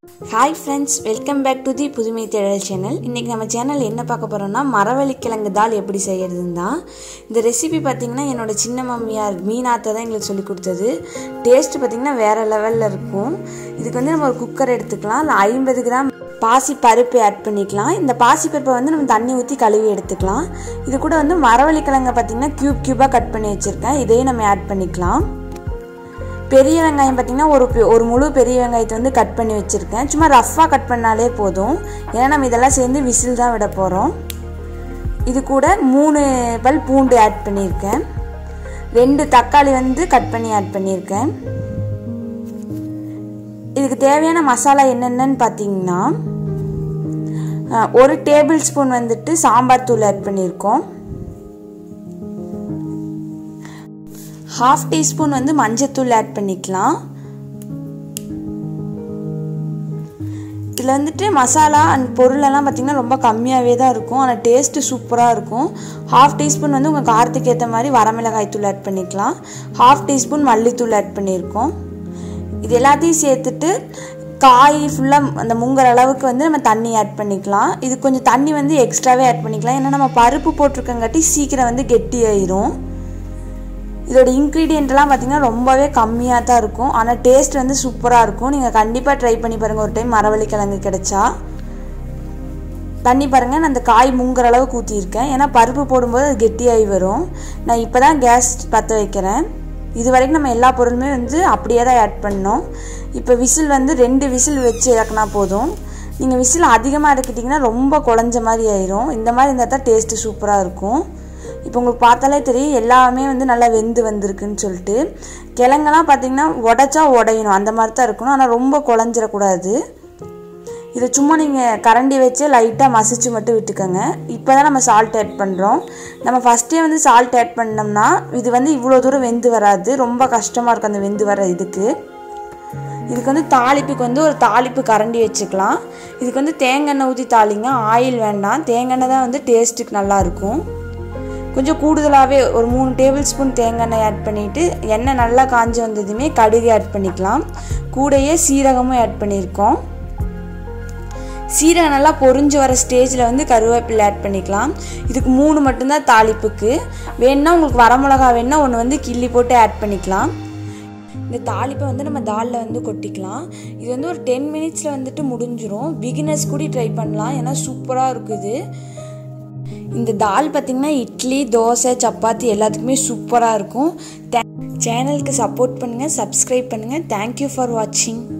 hi friends welcome back to the புதுமை தேடல் channel இன்றைக்கி நம்ம சேனல் என்ன பார்க்க போகிறோம்னா மரவள்ளிக்கிழங்கு தால் எப்படி செய்யறதுன்னு தான் இந்த ரெசிபி பார்த்திங்கன்னா என்னோடய சின்ன மம்மியார் மீனாத்தை தான் எங்களுக்கு சொல்லி கொடுத்தது டேஸ்ட்டு பார்த்திங்கன்னா வேறு லெவலில் இருக்கும் இதுக்கு வந்து நம்ம ஒரு குக்கர் எடுத்துக்கலாம் அதில் ஐம்பது கிராம் பாசி பருப்பு ஆட் பண்ணிக்கலாம் இந்த பாசி பருப்பை வந்து நம்ம தண்ணி ஊற்றி கழுவி எடுத்துக்கலாம் இது கூட வந்து மரவள்ளிக்கிழங்கை பார்த்திங்கன்னா க்யூப் க்யூபாக கட் பண்ணி வச்சுருக்கேன் இதையும் நம்ம ஆட் பண்ணிக்கலாம் பெரிய வெங்காயம் பார்த்திங்கன்னா ஒரு பெ- ஒரு முழு பெரிய வெங்காயத்தை வந்து கட் பண்ணி வச்சுருக்கேன் சும்மா ரஃப்பாக கட் பண்ணாலே போதும் ஏன்னா நம்ம இதெல்லாம் சேர்ந்து விசில் தான் விட போகிறோம் இது கூட மூணு பல் பூண்டு ஆட் பண்ணியிருக்கேன் ரெண்டு தக்காளி வந்து கட் பண்ணி ஆட் பண்ணியிருக்கேன் இதுக்கு தேவையான மசாலா என்னென்னன்னு பார்த்தீங்கன்னா அஹ், ஒரு டேபிள் ஸ்பூன் வந்துட்டு சாம்பார் தூள் ஆட் பண்ணியிருக்கோம் ஹாஃப் டீஸ்பூன் வந்து மஞ்சத்தூள் ஆட் பண்ணிக்கலாம் இதில் வந்துட்டு மசாலா அண்ட் பொருளெல்லாம் பார்த்திங்கன்னா ரொம்ப கம்மியாகவே தான் இருக்கும் ஆனால் டேஸ்ட்டு சூப்பராக இருக்கும் ஹாஃப் டீஸ்பூன் வந்து உங்கள் காரத்துக்கு ஏற்ற மாதிரி வரமிளகாய் தூள் ஆட் பண்ணிக்கலாம் ஹாஃப் டீஸ்பூன் மல்லித்தூள் ஆட் பண்ணியிருக்கோம் இது எல்லாத்தையும் சேர்த்துட்டு காய் ஃபுல்லாக அந்த முங்குற அளவுக்கு வந்து நம்ம தண்ணி ஆட் பண்ணிக்கலாம் இது கொஞ்சம் தண்ணி வந்து எக்ஸ்ட்ராவே ஆட் பண்ணிக்கலாம் ஏன்னா நம்ம பருப்பு போட்டிருக்கங்காட்டி சீக்கிரம் வந்து கெட்டியாயிரும் இதோட இன்க்ரீடியண்ட்லாம் பார்த்தீங்கன்னா ரொம்பவே கம்மியாக தான் இருக்கும் ஆனால் டேஸ்ட் வந்து சூப்பராக இருக்கும் நீங்கள் கண்டிப்பாக ட்ரை பண்ணி பாருங்கள் ஒரு டைம் மரவள்ளி கிழங்கு கிடைச்சா தண்ணி பாருங்கள் நான் அந்த காய் முங்குற அளவுக்கு ஊற்றியிருக்கேன் ஏன்னா பருப்பு போடும்போது அது கெட்டியாகி வரும் நான் இப்போ தான் கேஸ் பற்ற வைக்கிறேன் இது வரைக்கும் நம்ம எல்லா பொருளுமே வந்து அப்படியே தான் ஆட் பண்ணோம் இப்போ விசில் வந்து ரெண்டு விசில் வச்சு இறக்குனா போதும் நீங்கள் விசில் அதிகமாக இறக்கிட்டிங்கன்னா ரொம்ப குழஞ்ச மாதிரி ஆயிரும் இந்த மாதிரி இருந்தால் தான் டேஸ்ட்டு சூப்பராக இருக்கும் இப்போ உங்களுக்கு பார்த்தாலே தெரியும் எல்லாமே வந்து நல்லா வெந்து வந்திருக்குன்னு சொல்லிட்டு கிழங்கெல்லாம் பார்த்தீங்கன்னா உடச்சா உடையணும் அந்த மாதிரி தான் இருக்கணும் ஆனால் ரொம்ப குழஞ்சிடக்கூடாது இதை சும்மா நீங்கள் கரண்டி வச்சு லைட்டாக மசிச்சு மட்டும் விட்டுக்கோங்க இப்போ தான் நம்ம சால்ட் ஆட் பண்ணுறோம் நம்ம ஃபஸ்ட்டே வந்து சால்ட் ஆட் பண்ணோம்னா இது வந்து இவ்வளோ தூரம் வெந்து வராது ரொம்ப கஷ்டமாக இருக்கும் அந்த வெந்து வர இதுக்கு இதுக்கு வந்து தாளிப்புக்கு வந்து ஒரு தாளிப்பு கரண்டி வச்சுக்கலாம் இதுக்கு வந்து தேங்காய் ஊற்றி தாளிங்க ஆயில் வேண்டாம் தேங்காய் தான் வந்து டேஸ்ட்டுக்கு நல்லாயிருக்கும் கொஞ்சம் கூடுதலாகவே ஒரு மூணு டேபிள் ஸ்பூன் தேங்காய் ஆட் பண்ணிவிட்டு எண்ணெய் நல்லா காஞ்சி வந்ததுமே கடுகு ஆட் பண்ணிக்கலாம் கூடயே சீரகமும் ஆட் பண்ணியிருக்கோம் சீரகம் நல்லா பொரிஞ்சு வர ஸ்டேஜில் வந்து கருவேப்பிலை ஆட் பண்ணிக்கலாம் இதுக்கு மூணு மட்டும்தான் தாளிப்புக்கு வேணுன்னா உங்களுக்கு வரமிளகா வேணுன்னா ஒன்று வந்து கிள்ளி போட்டு ஆட் பண்ணிக்கலாம் இந்த தாளிப்பை வந்து நம்ம தாலில் வந்து கொட்டிக்கலாம் இது வந்து ஒரு டென் மினிட்ஸில் வந்துட்டு முடிஞ்சிரும் பிகினர்ஸ் கூட ட்ரை பண்ணலாம் ஏன்னா சூப்பராக இருக்குது இந்த தால் பார்த்திங்கன்னா இட்லி தோசை சப்பாத்தி எல்லாத்துக்குமே சூப்பராக இருக்கும் சேனலுக்கு சப்போர்ட் பண்ணுங்கள் சப்ஸ்கிரைப் பண்ணுங்கள் தேங்க்யூ ஃபார் வாட்சிங்